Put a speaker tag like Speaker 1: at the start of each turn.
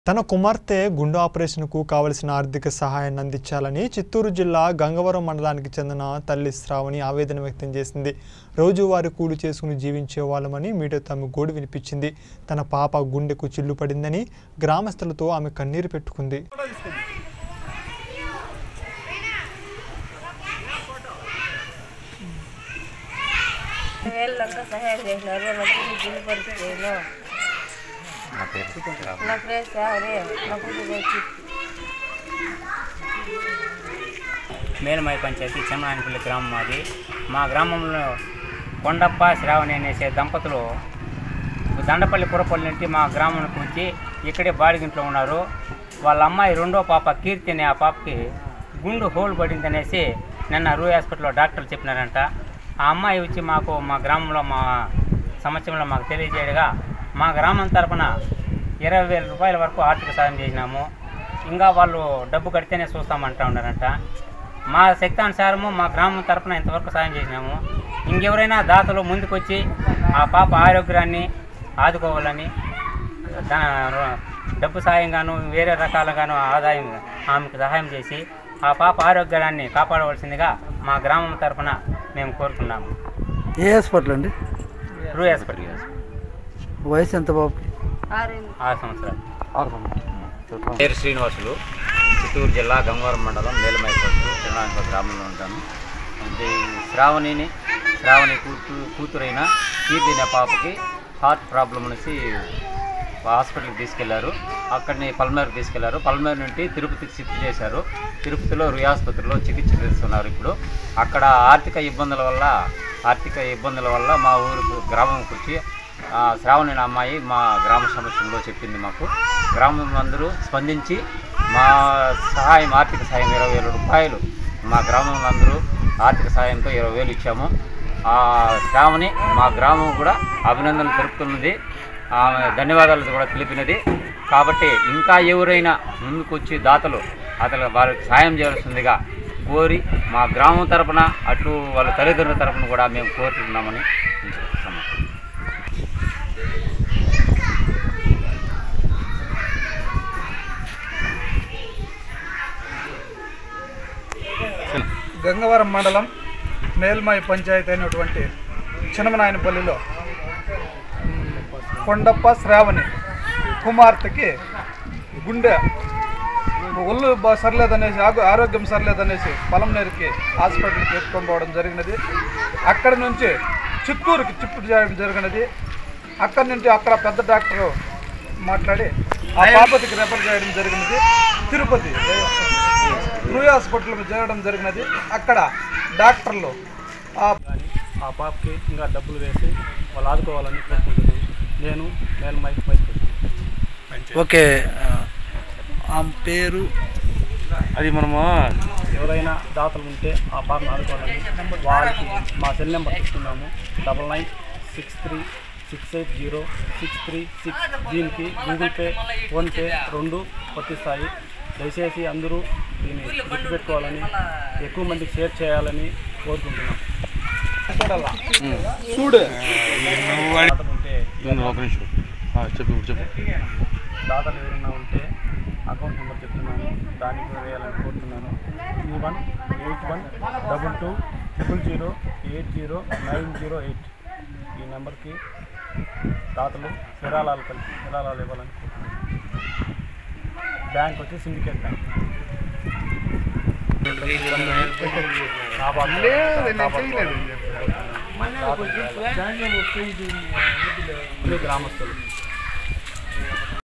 Speaker 1: తన కుమార్తె గుండె ఆపరేషన్కు కావలసిన ఆర్థిక సహాయాన్ని అందించాలని చిత్తూరు జిల్లా గంగవరం మండలానికి చెందిన తల్లి శ్రావణి ఆవేదన వ్యక్తం చేసింది రోజువారీ కూలి చేసుకుని జీవించే వాళ్ళమని మీడియాతో ఆమె గోడు వినిపించింది తన పాప గుండెకు చిల్లు పడిందని గ్రామస్తులతో ఆమె కన్నీరు పెట్టుకుంది
Speaker 2: వేళ్ళంతా సహాయం చేసినారు నాకు గిల్లు పరిస్థితిలో
Speaker 3: నా పేరు రాము.
Speaker 2: నా పేరు సావరే నా కూతురు వచ్చి
Speaker 3: మేలమై పంచాయతీ చెన్ననాయనపల్లి గ్రామం మాది మా గ్రామంలో కొండప్ప శ్రావణి అనేసే దంపతులు దండపల్లి పురపల్లి నుండి మా గ్రామానికి వచ్చి ఇక్కడే బాడిగింట్లో ఉన్నారు వాళ్ళ అమ్మాయి రెండో పాప కీర్తి అనే ఆ పాపకి గుండు హోల్ పడింది అనేసి నిన్న రూ హాస్పిటల్లో డాక్టర్లు చెప్పినారంట ఆ అమ్మాయి వచ్చి మాకు మా గ్రామంలో మా సంవత్సరంలో మాకు తెలియజేయగా మా గ్రామం తరపున ఇరవై వేల రూపాయల వరకు ఆర్థిక సాయం చేసినాము ఇంకా వాళ్ళు డబ్బు కడితేనే చూస్తామంటా ఉన్నారంట మా శక్తానుసారము మా గ్రామం తరపున ఇంతవరకు సాయం చేసినాము ఇంకెవరైనా దాతలు ముందుకొచ్చి ఆ పాప ఆరోగ్యాన్ని ఆదుకోవాలని దా- డబ్బు సాయంగాను వేరే రకాలుగాను ఆదాయం ఆమెకు సహాయం చేసి ఆ పాప ఆరోగ్యాన్ని కాపాడవలసిందిగా మా గ్రామం తరపున మేము కోరుకున్నాము
Speaker 4: ఏ హాస్పిటల్ అండి
Speaker 3: రూ హాస్పిటల్
Speaker 4: వయసు ఎంత బాబుకి
Speaker 2: ఆరు
Speaker 3: ఆరు సంవత్సరాలు పేరు శ్రీనివాసులు చిత్తూరు జిల్లా గంగవరం మండలం మేలమై పోస్టు చిన్నాయనపల్లి గ్రామంలో ఉంటాను ఇది శ్రావణిని శ్రావణి కూతు కూతురైన కీర్తి అనే పాపకి హార్ట్ ప్రాబ్లం అనేసి హాస్పిటల్కి తీసుకెళ్లారు అక్కడిని పల్మేరు తీసుకెళ్లారు పల్మేరు నుండి తిరుపతికి షిఫ్ట్ చేశారు తిరుపతిలో రుయ్ ఆసుపత్రిలో చికిత్స చేస్తున్నారు ఇప్పుడు అక్కడ ఆర్థిక ఇబ్బందుల వల్ల ఆర్థిక ఇబ్బందుల వల్ల మా ఊరికి గ్రామంకి వచ్చి ఆ, శ్రావణి అనే అమ్మాయి మా గ్రామ సమస్యలో చెప్పింది మాకు గ్రామం అందరూ స్పందించి మా సహాయం ఆర్థిక సహాయం ఇరవై వేల రూపాయలు మా గ్రామంలో అందరూ ఆర్థిక సహాయంతో ఇరవై వేలు ఇచ్చాము ఆ శ్రావణి మా గ్రామం కూడా అభినందనలు తెలుపుతున్నది ఆమె ధన్యవాదాలు కూడా తెలిపినది కాబట్టి ఇంకా ఎవరైనా ముందుకొచ్చి దాతలు అతను వారికి సాయం చేయాల్సిందిగా కోరి మా గ్రామం తరపున అటు వాళ్ళ తల్లిదండ్రుల తరపున కూడా మేము కోరుతున్నామని చెప్తున్నాము
Speaker 4: గంగవరం మండలం మేల్మై పంచాయతీ అయినటువంటి చిన్నమనాయనపల్లిలో మ్, కొండప్ప శ్రావణి కుమార్తెకి గుండె ఒళ్ళు బా సర్లేదనేసి ఆగు- ఆరోగ్యం సర్లేదనేసి పొలంనేరుకి హాస్పిటల్కి ఎత్తుకొని పోవడం జరిగినది అక్కడి నుంచి చిత్తూరుకి షిఫ్ట్ చేయడం జరిగినది అక్కడి నుంచి అక్కడ పెద్ద డాక్టర్ మాట్లాడి ఆ పాపతికి రెఫర్ చేయడం జరిగినది తిరుపతి రూయ్ హాస్పిటల్కి చేరడం జరిగినది అక్కడ డాక్టర్లు ఆ
Speaker 5: కానీ ఆ పాపకి ఇంకా డబ్బులు వేసి వాళ్ళు ఆదుకోవాలని కోరుకుంటున్నాను నేను నేను మైక్ మైక్
Speaker 4: ఓకే ఆమె పేరు
Speaker 5: అది మనము ఎవరైనా దాతలు ఉంటే ఆ పాపను ఆదుకోవాలని వాళ్ళకి మా సెల్ నెంబర్ ఇస్తున్నాము double nine six three six eight zero six three six దీనికి గూగుల్ పే ఫోన్పే రెండు వర్తిస్తాయి దయచేసి అందరూ దీన్ని గుర్తుపెట్టుకోవాలని ఎక్కువ మందికి షేర్ చేయాలని కోరుకుంటున్నాం
Speaker 4: చూడు
Speaker 5: దాతలు ఉంటే
Speaker 6: చెప్పు చెప్పు
Speaker 5: దాతలు ఎవరైనా ఉంటే అకౌంట్ నెంబర్ చెప్తున్నాను దానికి కూడా వేయాలని కోరుతున్నాను three one eight one double two triple zero eight zero nine zero eight ఈ నెంబర్కి దాతలు విరాళాలు కలిసి విరాళాలు ఇవ్వాలని కోరుతున్నాను బ్యాంక్ వచ్చి సిండికేట్ బ్యాంక్ గ్రామస్తులు